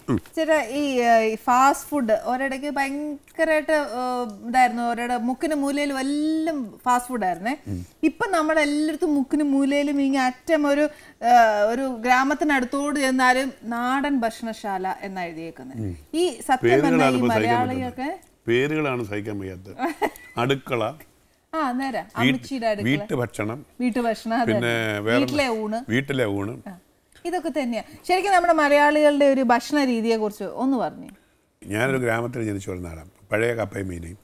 ചേട്ടാ ഈ fast food ഒരിടയ്ക്ക് ഭയങ്കരമായിട്ട് ഇതായിരുന്നു ഒരിട മുക്കിന് മൂലയിലും എല്ലാം ഫാസ്റ്റ് ഫുഡ് ആയിരുന്നേ ഇപ്പൊ നമ്മുടെ എല്ലായിടത്തും മുക്കിന് മൂലയിലും ഇങ്ങ അറ്റം ഒരു ആ, ഒരു ഗ്രാമത്തിനടുത്തോട് ചെന്നാലും നാടൻ ഭക്ഷണശാല എന്നാ എഴുതിയേക്കുന്നത് ഈ സത്യം പറഞ്ഞാൽ പേരുകളാണ് ഈ ഇപ്പോൾ സഹിക്കാൻ മലയാളിയൊക്കെ പറ്റുന്നത് പേരുകളാണ് സഹിക്കാൻ വയ്യാത്തത് അടുക്കള ആ നേരെ വീട്ട്- അമ്മച്ചിയുടെ അടുക്കള വീട്ടുഭക്ഷണം വീട്ടുഭക്ഷണം അതെ പിന്നെ വേറെ വീട്ടിലെ ഊണ് വീട്ടിലെ ഊണ് ആ, ഇതൊക്കെ തന്നെയാ ശരിക്കും നമ്മുടെ മലയാളികളുടെ ഒരു ഭക്ഷണ രീതിയെ കുറിച്ച് ഒന്ന് പറഞ്ഞു ഞാനൊരു ഗ്രാമത്തിൽ ജനിച്ചു വരുന്ന ആളാണ് പഴയ കപ്പയും മീനയും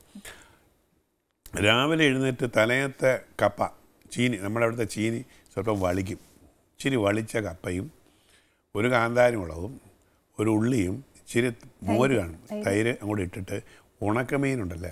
രാവിലെ എഴുന്നേറ്റ് തലയത്തെ കപ്പ ചീനി നമ്മുടെ അവിടുത്തെ ചീനി സ്വല്പം വളിക്കും ഇച്ചിരി വളിച്ച കപ്പയും ഒരു കാന്താരി മുളകും ഒരു ഉള്ളിയും ഇച്ചിരി മോര് കാണും തൈര് അങ്ങോട്ട് ഇട്ടിട്ട് ഉണക്കമീനുണ്ടല്ലേ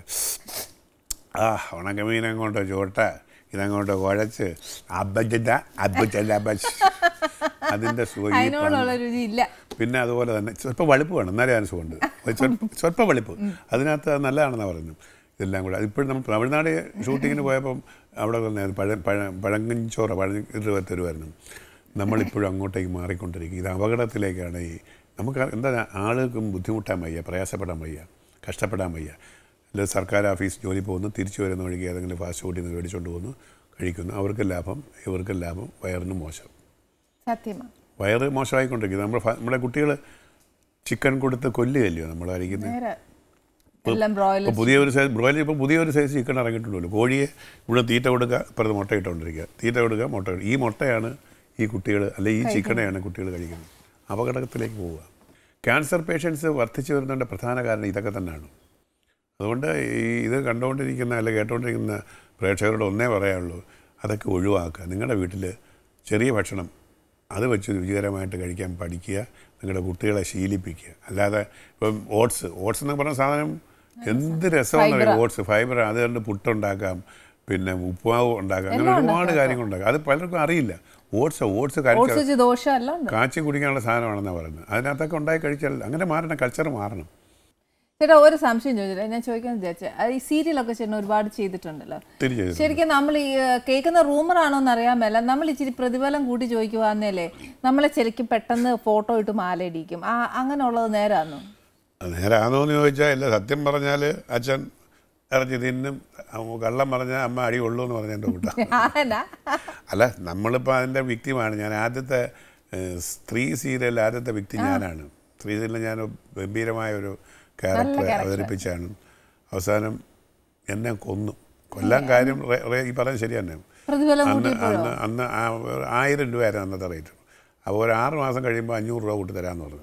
ആ ഉണക്കമീൻ അങ്ങോട്ട് ചോട്ട ഇതങ്ങോട്ട് കുഴച്ച് അബജ അബജ അബജ് അതിൻ്റെ സുഖം ഈ അതിനോടുള്ള രുചി ഇല്ല പിന്നെ അതുപോലെ തന്നെ സ്വല്പം വളിപ്പ് വേണം എന്നാലേ അതിന് സുഖമുണ്ട് അത് സ്വൽ- സ്വല്പം വളിപ്പ് അതിനകത്ത് അത് നല്ലതാണെന്നാണ് പറഞ്ഞു ഇതെല്ലാം കൂടെ അതിപ്പോഴും നമ്മൾ തമിഴ്നാട് ഷൂട്ടിങ്ങിന് പോയപ്പം അവിടെ തന്നെ പഴ പഴ പഴങ്കഞ്ചോറ പഴ തരുമായിരുന്നു നമ്മളിപ്പോഴും അങ്ങോട്ടേക്ക് മാറിക്കൊണ്ടിരിക്കും ഇത് അപകടത്തിലേക്കാണ് ഈ നമുക്ക് എന്താ ആളുകൾക്കും ബുദ്ധിമുട്ടാൻ വയ്യ പ്രയാസപ്പെടാൻ വയ്യ കഷ്ടപ്പെടാൻ വയ്യ അല്ലെങ്കിൽ സർക്കാർ ഓഫീസ് ജോലി പോകുന്നു തിരിച്ചു വരുന്ന വഴിക്ക് ഏതെങ്കിലും ഫാസ്റ്റ് ഫുഡിൽ നിന്ന് മേടിച്ചുകൊണ്ട് പോകുന്നു കഴിക്കുന്നു അവർക്ക് ലാഭം ഇവർക്ക് ലാഭം വയറിന് മോശം സത്യമാണ് വയറ് മോശമായിക്കൊണ്ടിരിക്കുന്നത് നമ്മുടെ ഫ- നമ്മുടെ കുട്ടികൾ ചിക്കൻ കൊടുത്ത് കൊല്ലുകയല്ലയോ നമ്മൾ കഴിക്കുന്നത് നേരെ എല്ലാം ബ്രോയിലർ ഇപ്പോൾ പുതിയൊരു സൈസ് ബ്രോയിലർ ഇപ്പോൾ പുതിയൊരു സൈസ് ചിക്കൻ ഇറങ്ങിയിട്ടുണ്ടല്ലോ കോഴിയെ ഇവിടെ തീറ്റ കൊടുക്കുക ഇപ്പുറത്ത് മുട്ട ഇട്ടുകൊണ്ടിരിക്കുക തീറ്റ കൊടുക്കുക മുട്ട ഇടുക. ഈ മുട്ടയാണ് ഈ കുട്ടികൾ അല്ലെങ്കിൽ ഈ ചിക്കനെയാണ് കുട്ടികൾ കഴിക്കുന്നത് അപകടത്തിലേക്ക് പോവുക ക്യാൻസർ പേഷ്യൻസ് വർദ്ധിച്ചു വരുന്നതിൻ്റെ പ്രധാന കാരണം ഇതൊക്കെ തന്നെയാണ് അതുകൊണ്ട് ഈ ഇത് കണ്ടുകൊണ്ടിരിക്കുന്ന അല്ല കേട്ടുകൊണ്ടിരിക്കുന്ന പ്രേക്ഷകരോട് ഒന്നേ പറയാനുള്ളൂ അതൊക്കെ ഒഴിവാക്കുക നിങ്ങളുടെ വീട്ടിൽ ചെറിയ ഭക്ഷണം അത് വെച്ച് രുചികരമായിട്ട് കഴിക്കാൻ പഠിക്കുക നിങ്ങളുടെ കുട്ടികളെ ശീലിപ്പിക്കുക അല്ലാതെ ഇപ്പം ഓട്സ് ഓട്സ് എന്ന് പറഞ്ഞ സാധനം എന്ത് രസമാണ് ഓട്സ് ഫൈബർ അത് കൊണ്ട് പുട്ടുണ്ടാക്കാം പിന്നെ ഉപ്പുമാവ് ഉണ്ടാക്കാം അങ്ങനെ ഒരുപാട് കാര്യങ്ങളുണ്ടാക്കാം അത് പലർക്കും അറിയില്ല ഓട്സ് ഓട്സ് കഴിച്ച ഓട്സ് വെച്ച് ദോശ എല്ലാം ഉണ്ട് കാച്ചി കുടിക്കാനുള്ള സാധനമാണെന്നാണ് പറയുന്നത് അതിനകത്തൊക്കെ ഉണ്ടായി കഴിച്ചാൽ അങ്ങനെ മാറണം കൾച്ചർ മാറണം ചേട്ടാ ഒരു സംശയം ചോദിച്ചില്ല ഞാൻ ചോദിക്കാൻ വിചാരിച്ചത് അത് ഈ സീരിയലൊക്കെ ചേട്ടൻ ഒരുപാട് ചെയ്തിട്ടുണ്ടല്ലോ തിരിച്ചു ശരിക്കും നമ്മൾ ഈ ഏഹ്, കേൾക്കുന്ന റൂമറാണോ എന്ന് അറിയാൻ മേല നമ്മൾ ഇച്ചിരി പ്രതിഫലം കൂട്ടി ചോദിക്കുവാന്നേലേ നമ്മളെ ശരിക്കും പെട്ടെന്ന് ഫോട്ടോ ഇട്ട് മാലയിടിക്കും ആ അങ്ങനെയുള്ളത് നേരാന്നോ നേരാണോ എന്ന് ചോദിച്ചാൽ ഇല്ല സത്യം പറഞ്ഞാൽ അച്ഛൻ ഇറച്ചി തിന്നും അമ്മ കള്ളം പറഞ്ഞാൽ അമ്മ അടി കൊള്ളൂ എന്ന് പറഞ്ഞ എൻ്റെ കൂട്ട ആനാ അല്ല നമ്മളിപ്പോൾ അതിൻ്റെ വ്യക്തിമാണ് ഞാൻ ആദ്യത്തെ ഏഹ്, സ്ത്രീ സീരിയൽ ആദ്യത്തെ വ്യക്തി ഞാനാണ് സ്ത്രീ സീരിയലിൽ ഞാൻ ഗംഭീരമായ ഒരു ക്യാരക്ടർ അവതരിപ്പിച്ചാണ് അവസാനം എന്നെ കൊന്നു കൊല്ലാൻ കാര്യം റേ- റേ- ഈ പറഞ്ഞത് ശരി തന്നെ പ്രതിഫലം അന്ന് കൂട്ടി അന്ന് അന്ന് ആ- ആയിരം രൂപയായിരുന്നു അന്നത്തെ റേറ്റ് അപ്പോൾ ഒരു ആറ് മാസം കഴിയുമ്പോൾ അഞ്ഞൂറ് രൂപ കൂട്ടി തരാമെന്ന് പറഞ്ഞു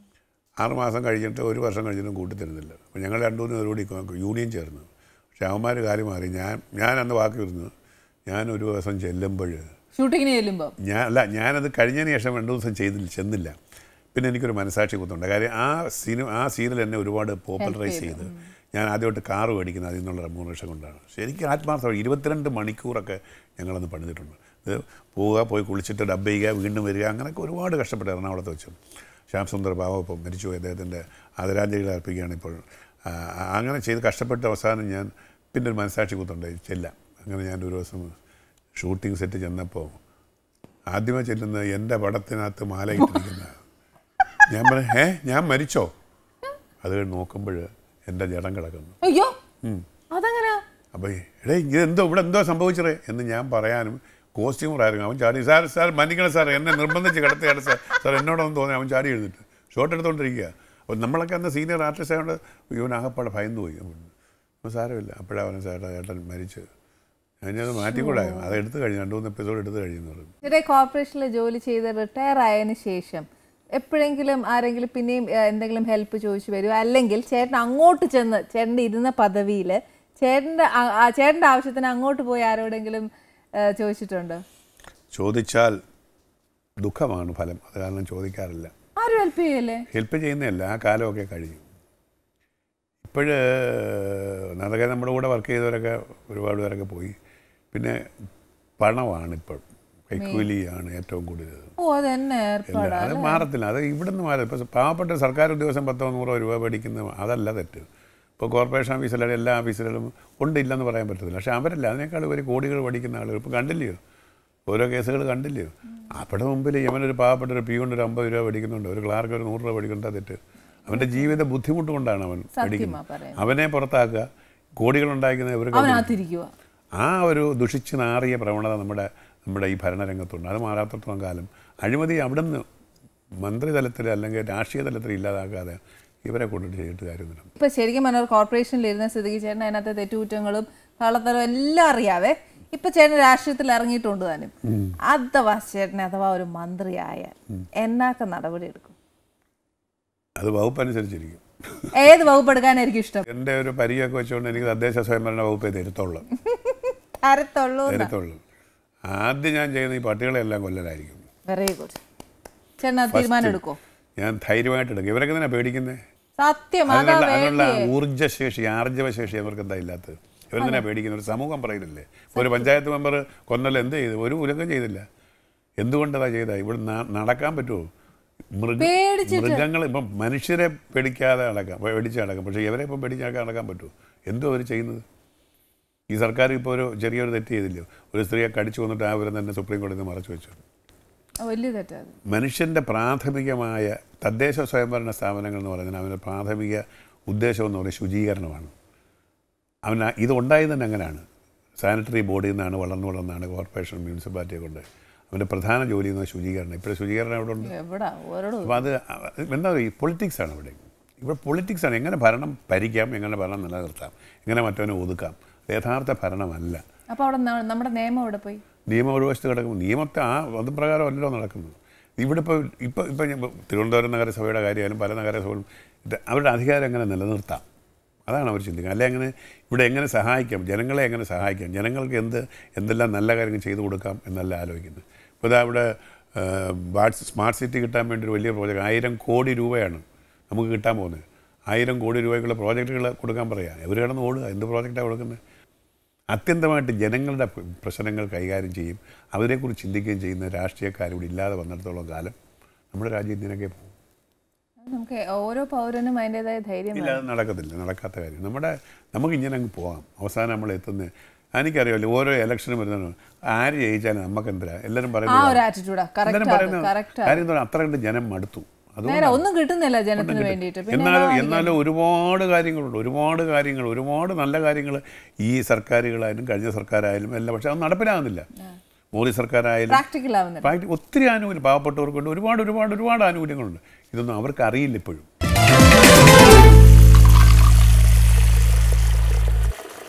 ആറ് മാസം കഴിഞ്ഞിട്ട് ഒരു വർഷം കഴിഞ്ഞിട്ടും കൂട്ടി തരുന്നില്ല അപ്പോൾ ഞങ്ങൾ രണ്ടു മൂന്ന് പേരോട് യൂണിയൻ ചേർന്നു പക്ഷേ അവന്മാർ കാര്യം മാറി ഞാൻ ഞാൻ അന്ന് വാക്ക് വരുന്നു ഞാൻ ഒരു ദിവസം ചെല്ലുമ്പോൾ ഷൂട്ടിങ്ങിന് ചെല്ലുമ്പോൾ ഞാൻ അല്ല ഞാനത് കഴിഞ്ഞതിന് ശേഷം രണ്ട് ദിവസം ചെയ്തില്ല ചെന്നില്ല പിന്നെ എനിക്കൊരു മനസാക്ഷി കുത്തുണ്ട് കാര്യം ആ സിനിമ ആ സീരിയൽ എന്നെ ഒരുപാട് പോപ്പുലറൈസ് ചെയ്ത് ഞാൻ ആദ്യമായിട്ട് കാറ് മേടിക്കുന്നത് അതിൽ നിന്നുള്ള റെമ്യൂണറേഷൻ കൊണ്ടാണ് ശരിക്കും ആത്മാർത്ഥം ഇരുപത്തിരണ്ട് മണിക്കൂറൊക്കെ ഞങ്ങളന്ന് പണിതിട്ടുണ്ട് ഇത് പോവുക പോയി കുളിച്ചിട്ട് ഡബ് ചെയ്യുക വീണ്ടും വരിക അങ്ങനെയൊക്കെ ഒരുപാട് കഷ്ടപ്പെട്ട് എറണാകുളത്ത് വെച്ചു ശ്യാം സുന്ദർ ബാബു ഇപ്പം മരിച്ചുപോയി അദ്ദേഹത്തിൻ്റെ ആദരാഞ്ജലികൾ അർപ്പിക്കുകയാണ് ഇപ്പോൾ ആ, അങ്ങനെ ചെയ്ത് കഷ്ടപ്പെട്ട അവസാനം ഞാൻ പിന്നെ ഒരു മനസാക്ഷി കുത്തുണ്ട് ചെല്ലാം അങ്ങനെ ഞാൻ ഒരു ദിവസം ഷൂട്ടിംഗ് സെറ്റ് ചെന്നപ്പോൾ ആദ്യമേ ചെല്ലുന്നത് എൻ്റെ പടത്തിനകത്ത് മാല ഇട്ടിരിക്കുന്ന ഞാൻ പറഞ്ഞു ഏ ഞാൻ മരിച്ചോ അത് കഴിഞ്ഞ് നോക്കുമ്പോൾ എൻ്റെ ജഡം കിടക്കുന്നു അയ്യോ അതെങ്ങനെയാ അപ്പോൾ എടേ ഇതെന്തോ ഇവിടെ എന്തോ സംഭവിച്ചത് എന്ന് ഞാൻ പറയാനും കോസ്റ്റ്യൂമറായിരുന്നു അവൻ ചാടി സാർ സാർ മന്നിക്കണം സാർ എന്നെ നിർബന്ധിച്ച് കിടത്തുകയാണ് സാർ സാർ എന്നോടൊന്നും തോന്നി അവൻ ചാടി എഴുന്നിട്ട് ഷോട്ട് എടുത്തുകൊണ്ടിരിക്കുക അപ്പോൾ നമ്മളൊക്കെ അന്ന് സീനിയർ ആർട്ടിസ്റ്റ് ആയതുകൊണ്ട് ഇവൻ ആകപ്പാടെ ഭയന്നു പോയി അപ്പോൾ സാരമില്ല അപ്പോഴാണ് അവൻ സാർ ഏട്ടൻ മരിച്ച് ഞാനത് മാറ്റിക്കൂടായോ അത് എടുത്തു കഴിഞ്ഞു രണ്ട് മൂന്ന് എപ്പിസോഡ് എടുത്തു കഴിഞ്ഞു പറഞ്ഞു ചേട്ടാ കോർപ്പറേഷനിൽ ജോലി ചെയ്ത് റിട്ടയർ ആയതിനു ശേഷം എപ്പോഴെങ്കിലും ആരെങ്കിലും പിന്നെയും ഏഹ്, എന്തെങ്കിലും ഹെൽപ്പ് ചോദിച്ചു വരുമോ അല്ലെങ്കിൽ ചേട്ടൻ അങ്ങോട്ട് ചെന്ന് ചേട്ടൻ്റെ ഇരുന്ന പദവിയിൽ ചേട്ടൻ്റെ ആ- ആ ചേട്ടൻ്റെ ആവശ്യത്തിന് അങ്ങോട്ട് പോയി ആരോടെങ്കിലും ഏഹ്, ചോദിച്ചിട്ടുണ്ടോ ചോദിച്ചാൽ ദുഃഖമാണ് ഫലം അത് കാരണം ചോദിക്കാറില്ല ആരും ഹെൽപ്പ് ചെയ്യല്ലേ ഹെൽപ്പ് ചെയ്യുന്നതല്ല ആ കാലമൊക്കെ കഴിഞ്ഞു ഇപ്പോഴ് അതൊക്കെ നമ്മുടെ കൂടെ വർക്ക് ചെയ്തവരൊക്കെ ഒരുപാട് പേരൊക്കെ പോയി പിന്നെ പണമാണ് ഇപ്പോൾ കൈക്കൂലിയാണ് ഏറ്റവും കൂടുതൽ ഓ അതെന്നെ ഇല്ല, ഏർപ്പാടാ അത് മാറത്തില്ല അത് ഇവിടുന്ന് മാറി ഇപ്പോൾ പാവപ്പെട്ട സർക്കാർ ഉദ്യോഗസ്ഥൻ പത്തോ നൂറോ രൂപ മേടിക്കുന്ന അതല്ല തെറ്റ് ഇപ്പോൾ കോർപ്പറേഷൻ ഓഫീസിലും എല്ലാ ഓഫീസിലും ഉണ്ട് ഇല്ലെന്ന് പറയാൻ പറ്റത്തില്ല പക്ഷേ അവരല്ല അതിനേക്കാൾ ഒരു കോടികൾ പഠിക്കുന്ന ആളുകൾ ഇപ്പോൾ കണ്ടില്ലയോ ഓരോ കേസുകൾ കണ്ടില്ലയോ അവിടെ മുമ്പിൽ യവനൊരു പാവപ്പെട്ട ഒരു പി കൊണ്ട് ഒരു അമ്പത് രൂപ മേടിക്കുന്നുണ്ട് ഒരു ക്ലാർക്ക് ഒരു നൂറ് രൂപ മേടിക്കേണ്ട തെറ്റ് അവൻ്റെ ജീവിത ബുദ്ധിമുട്ട് കൊണ്ടാണ് അവൻ സത്യമാ മേടിക്കുന്നത് പറയുന്നത് അവനെ പുറത്താക്കുക കോടികൾ ഉണ്ടാക്കുന്ന ഇവർക്ക് അവനകത്തിരിക്കുക ആ ഒരു ദുഷിച്ച് നാറിയ പ്രവണത നമ്മുടെ നമ്മുടെ ഈ ഭരണരംഗത്തുണ്ട് അത് മാറാത്തത്തോളം കാലം അഴിമതി അവിടുന്ന് മന്ത്രിതലത്തിൽ അല്ലെങ്കിൽ രാഷ്ട്രീയ തലത്തിൽ ഇല്ലാതാക്കാതെ ഇവരെ കൊണ്ടിട്ട് ചെയ്തിട്ട് കാര്യമൊന്നുമില്ല ഇപ്പൊ ശരിക്കും പറഞ്ഞ കോർപ്പറേഷനിൽ ഇരുന്ന സ്ഥിതിക്ക് ചേട്ടൻ അതിനകത്തെ തെറ്റുകുറ്റങ്ങളും കള്ളത്തരം എല്ലാം അറിയാവേ ഇപ്പൊ ചേട്ടൻ രാഷ്ട്രീയത്തിൽ ഇറങ്ങിയിട്ടുണ്ട് താനും അഥവാ ചേട്ടൻ അഥവാ ഒരു മന്ത്രിയായാൽ എന്നാക്ക നടപടി എടുക്കും അത് വകുപ്പ് അനുസരിച്ചിരിക്കും ഏത് വകുപ്പ് എടുക്കാനായിരിക്കും ഇഷ്ടം എൻ്റെ ഒരു പരിചയമൊക്കെ വെച്ചുകൊണ്ട് എനിക്ക് തദ്ദേശ സ്വയംഭരണ വകുപ്പേ തരുത്തുള്ളൂ തരത്തുള്ളൂ തരുത്തുള്ളൂ ആദ്യം ഞാൻ ചെയ്യുന്ന ഈ പട്ടികളെ എല്ലാം കൊല്ലലായിരിക്കും വെരി ഗുഡ് ചേട്ടൻ അത് തീരുമാനം എടുക്കോ ഞാൻ ധൈര്യമായിട്ട് എടുക്കും ഇവരൊക്കെ തന്നെ പേടിക്കുന്നത് സത്യം അതാ അതിനുള്ള അതിനുള്ള വേണ്ടേ ഊർജ്ജശേഷി ആർജവശേഷി അവർക്ക് എന്താ ഇല്ലാത്തത് ഇവരെന്തിനാ പേടിക്കുന്നത് ഒരു സമൂഹം പറയുന്നില്ലേ ഒരു പഞ്ചായത്ത് മെമ്പർ കൊന്നല്ല എന്ത് ചെയ്തു ഒരു ഉലകം ചെയ്തില്ല എന്തുകൊണ്ടതാ ചെയ്ത ഇവിടെ ന- നടക്കാൻ പറ്റുമോ മൃഗ പേടിച്ചിട്ട്. മൃഗങ്ങൾ ഇപ്പം മനുഷ്യരെ പേടിക്കാതെ നടക്കാം പേടിച്ച് നടക്കാം പക്ഷേ ഇവരെ ഇപ്പം പേടിച്ച് നടക്കാൻ നടക്കാൻ പറ്റുമോ എന്തോ അവർ ചെയ്യുന്നത് ഈ സർക്കാർ ഇപ്പോൾ ഒരു ചെറിയൊരു തെറ്റ് ചെയ്തില്ലയോ ഒരു സ്ത്രീയെ കടിച്ചു വന്നിട്ട് ആ വിവരം തന്നെ സുപ്രീം കോടതി മറച്ചു വെച്ചു ആ, വലിയ തെറ്റാത് മനുഷ്യൻ്റെ പ്രാഥമികമായ തദ്ദേശ സ്വയംഭരണ സ്ഥാപനങ്ങൾ എന്ന് പറയുന്നത് അവൻ്റെ പ്രാഥമിക ഉദ്ദേശം എന്ന് പറയുന്നത് ശുചീകരണമാണ് അവൻ ആ- ഇത് ഉണ്ടായത് തന്നെ അങ്ങനെയാണ് സാനിറ്ററി ബോർഡിൽ നിന്നാണ് വളർന്നു വളർന്നാണ് കോർപ്പറേഷൻ മുനിസിപ്പാലിറ്റിയെ കൊണ്ട് അവൻ്റെ പ്രധാന ജോലി എന്ന് ശുചീകരണം ഇപ്പോഴും ശുചീകരണം എവിടെ ഉണ്ട് എവിടാ ഓരോട് അപ്പോൾ അത് അ- എന്താ പറയുക ഈ പൊളിറ്റിക്സ് ആണ് ഇവിടെ ഇവിടെ പൊളിറ്റിക്സ് ആണ് എങ്ങനെ ഭരണം ഭരിക്കാം എങ്ങനെ ഭരണം നിലനിർത്താം എങ്ങനെ മറ്റവനെ ഒതുക്കാം അത് യഥാർത്ഥ ഭരണമല്ല അപ്പൊ അവിടെ ന- നമ്മുടെ നിയമം എവിടെ പോയി നിയമം ഒരു വശത്ത് കിടക്കും നിയമത്തെ ആ അത് പ്രകാരമല്ലോ നടക്കുന്നത് ഇവിടെ ഇപ്പോൾ ഇപ്പോൾ ഇപ്പം ഞാൻ തിരുവനന്തപുരം നഗരസഭയുടെ കാര്യമായാലും പല നഗരസഭകളും ഇത് അവരുടെ അധികാരം എങ്ങനെ നിലനിർത്താം അതാണ് അവർ ചിന്തിക്കുന്നത് അല്ലെ എങ്ങനെ ഇവിടെ എങ്ങനെ സഹായിക്കാം ജനങ്ങളെ എങ്ങനെ സഹായിക്കാം ജനങ്ങൾക്ക് എന്ത് എന്തെല്ലാം നല്ല കാര്യങ്ങൾ ചെയ്തു കൊടുക്കാം എന്നല്ല ആലോചിക്കുന്നത് ഇപ്പോൾ ഇതാ ഇവിടെ വാട്സ് സ്മാർട്ട് സിറ്റി കിട്ടാൻ വേണ്ടി ഒരു വലിയ പ്രോജക്റ്റ് ആയിരം കോടി രൂപയാണ് നമുക്ക് കിട്ടാൻ പോകുന്നത് ആയിരം കോടി രൂപയ്ക്കുള്ള പ്രോജക്റ്റുകൾ കൊടുക്കാൻ പറയാം ഇവർ കിടന്ന് ഓടുക എന്ത് പ്രോജക്റ്റാണ് കൊടുക്കുന്നത് അത്യന്തമായിട്ട് ജനങ്ങളുടെ പ്ര- പ്രശ്നങ്ങൾ കൈകാര്യം ചെയ്യും അവരെക്കുറിച്ച് ചിന്തിക്കുകയും ചെയ്യുന്ന രാഷ്ട്രീയക്കാരിവിടെ ഇല്ലാതെ വന്നിടത്തോളം കാലം നമ്മുടെ രാജ്യം ഇതിനൊക്കെ പോകും അത് നമുക്ക് ഓരോ പൗരനും അതിൻ്റെതായ ധൈര്യം ഇല്ല അത് നടക്കത്തില്ല നടക്കാത്ത കാര്യം നമ്മുടെ നമുക്ക് ഇങ്ങനെ അങ്ങ് പോകാം അവസാനം നമ്മൾ എത്തുന്നത് എനിക്കറിയാമല്ലോ ഓരോ ഇലക്ഷനും വരുന്ന ആര് ജയിച്ചാലും നമുക്ക് എന്തിനാ എല്ലാവരും ആ പറയുന്നത് ഒരു ആറ്റിറ്റ്യൂഡാ എല്ലാവരും കറക്റ്റ് പറയുന്നത് കറക്റ്റ് കാര്യം എന്താ അത്ര കണ്ട് ജനം മടുത്തു അത് നേരെ ഒന്നും കിട്ടുന്നില്ല ജനത്തിന് വേണ്ടിയിട്ട് പിന്നെ എന്നാലും എന്നാലും ഒരുപാട് കാര്യങ്ങളുണ്ട് ഒരുപാട് കാര്യങ്ങൾ ഒരുപാട് നല്ല കാര്യങ്ങൾ ഈ സർക്കാരുകളായാലും കഴിഞ്ഞ സർക്കാരായാലും എല്ലാം പക്ഷെ അത് നടപ്പിലാകുന്നില്ല മോദി സർക്കാരായാലും പ്രാക്ടിക്കൽ ആവുന്നില്ല പ്രാക്ടി ഒത്തിരി ആനുകൂല്യം പാവപ്പെട്ടവർക്കുണ്ട് ഒരുപാട് ഒരുപാട് ഒരുപാട് ആനുകൂല്യങ്ങളുണ്ട് ഇതൊന്നും അവർക്ക് അറിയില്ല ഇപ്പോഴും